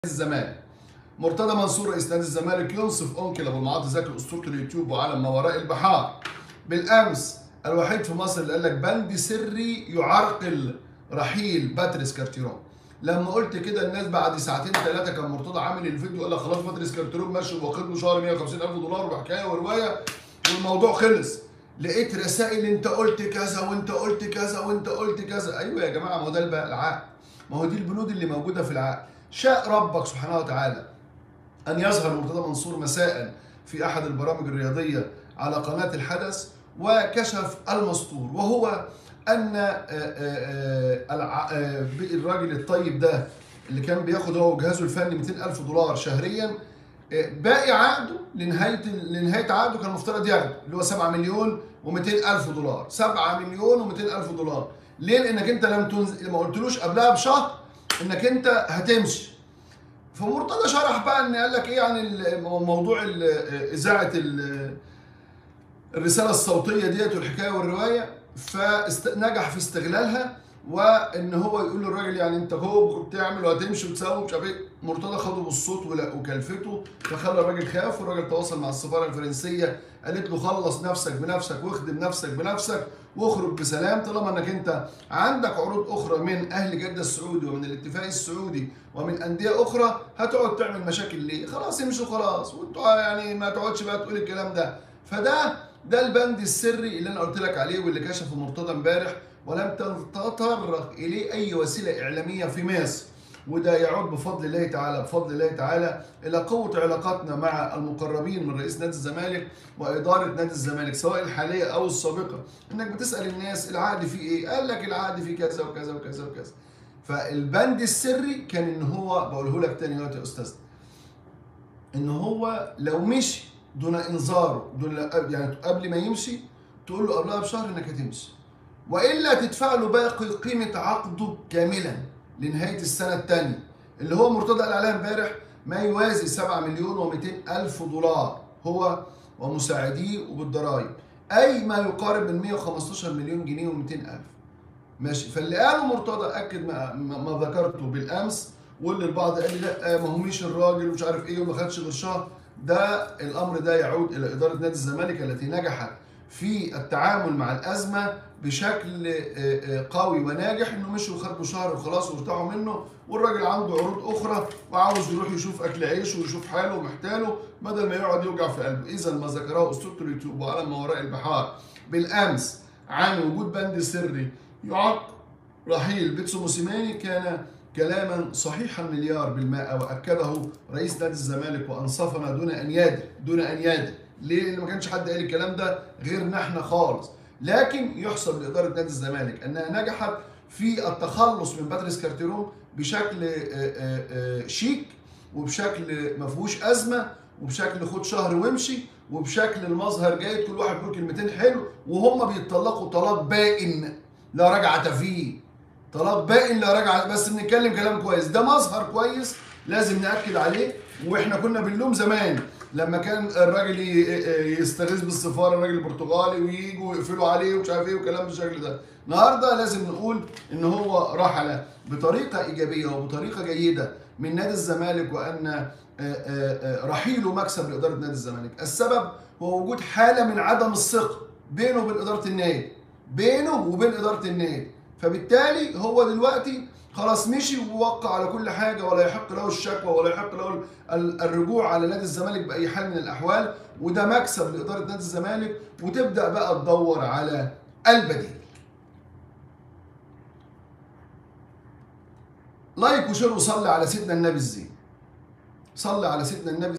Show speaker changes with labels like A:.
A: الزمالك مرتضى منصور رئيس نادي الزمالك ينصف انكل ابو المعاطي زكي اسطوره اليوتيوب وعالم ما وراء البحار بالامس الوحيد في مصر اللي قال لك بند سري يعرقل رحيل باتريس كارتيرون لما قلت كده الناس بعد ساعتين ثلاثه كان مرتضى عامل الفيديو قال لك خلاص باتريس كارتيرون ماشي واخد له شهر 150 الف دولار وحكايه وروايه والموضوع خلص لقيت رسائل انت قلت كذا وانت قلت كذا وانت قلت كذا ايوه يا جماعه ما هو ده بقى العقل ما هو دي البنود اللي موجوده في العقل شاء ربك سبحانه وتعالى أن يظهر مرتضى منصور مساء في أحد البرامج الرياضية على قناة الحدث وكشف المستور وهو أن الراجل الطيب ده اللي كان بياخد هو وجهازه الفني 200 ألف دولار شهريا باقي عقده لنهاية لنهاية عقده كان المفترض ياخده اللي هو 7 مليون و200 ألف دولار 7 مليون و200 ألف دولار ليه؟ لأنك أنت لم تنزل ما قلتلوش قبلها بشهر إنك أنت هتمشي فمرتضى شرح بقى ان قال لك ايه عن موضوع اذاعه الرساله الصوتيه ديت والحكايه والروايه فنجح في استغلالها وان هو يقول للراجل يعني انت هو بتعمل وهتمشي وتسوي مش عارف ايه مرتضى خده بالصوت وكلفته فخلى الراجل خاف والراجل تواصل مع السفاره الفرنسيه قالت له خلص نفسك بنفسك واخدم نفسك بنفسك واخرج بسلام طالما انك انت عندك عروض اخرى من اهل جده السعودي ومن الاتفاق السعودي ومن انديه اخرى هتقعد تعمل مشاكل ليه؟ خلاص امشوا خلاص وانتوا يعني ما تقعدش بقى تقول الكلام ده فده ده البند السري اللي انا قلت لك عليه واللي كشفه مرتضى امبارح ولم تتطرق اليه اي وسيله اعلاميه في مصر وده يعود بفضل الله تعالى بفضل الله تعالى الى قوه علاقاتنا مع المقربين من رئيس نادي الزمالك واداره نادي الزمالك سواء الحاليه او السابقه انك بتسال الناس العقد فيه ايه؟ قال لك العقد فيه كذا وكذا وكذا وكذا. فالبند السري كان ان هو بقوله لك تاني دلوقتي يا استاذ ان هو لو مشي دون انذاره دون يعني قبل ما يمشي تقول له قبلها بشهر انك هتمشي والا تدفع له باقي قيمه عقده كاملا لنهايه السنه الثانيه اللي هو مرتضى قال عليها امبارح ما يوازي 7 مليون و200 الف دولار هو ومساعديه وبالضرائب اي ما يقارب من 115 مليون جنيه و200 الف ماشي فاللي قاله مرتضى اكد ما, ما ذكرته بالامس واللي البعض قال لي لا ما هو مش الراجل ومش عارف ايه وما خدش غير شهر ده الامر ده يعود الى اداره نادي الزمالك التي نجحت في التعامل مع الازمه بشكل قوي وناجح انه مشوا خدوا شهر وخلاص وارتاحوا منه والراجل عنده عروض اخرى وعاوز يروح يشوف اكل عيشه ويشوف حاله ومحتاله بدل ما يقعد يوجع في قلبه اذا ما ذكره اسطوره اليوتيوب وعلى ما وراء البحار بالامس عن وجود بند سري يعق رحيل بيتسو موسيماني كان كلاما صحيحا مليار بالمائة واكده رئيس نادي الزمالك وانصفنا دون ان يدري دون ان يدري ليه؟ لان ما كانش حد قال الكلام ده غيرنا احنا خالص لكن يحسب لاداره نادي الزمالك انها نجحت في التخلص من باتريس كارتيرون بشكل شيك وبشكل ما فيهوش ازمه وبشكل خد شهر وامشي وبشكل المظهر جيد كل واحد بيقول كلمتين حلو وهم بيتطلقوا طلاق بائن لا رجعه فيه طلاق بائن لا رجعه بس بنتكلم كلام كويس ده مظهر كويس لازم ناكد عليه واحنا كنا بنلوم زمان لما كان الراجل يستغيث بالسفاره الراجل البرتغالي وييجوا يقفلوا عليه ومش عارف ايه وكلام بالشكل ده النهارده لازم نقول ان هو رحل بطريقه ايجابيه وبطريقه جيده من نادي الزمالك وان رحيله مكسب لاداره نادي الزمالك السبب هو وجود حاله من عدم الثقه بينه وبين اداره النادي بينه وبين اداره النادي فبالتالي هو دلوقتي خلاص مشي ووقع على كل حاجه ولا يحق له الشكوى ولا يحق له الرجوع على نادي الزمالك باي حال من الاحوال وده مكسب لاداره نادي الزمالك وتبدا بقى تدور على البديل. لايك وشير وصلي على سيدنا النبي الزين. صلي على سيدنا النبي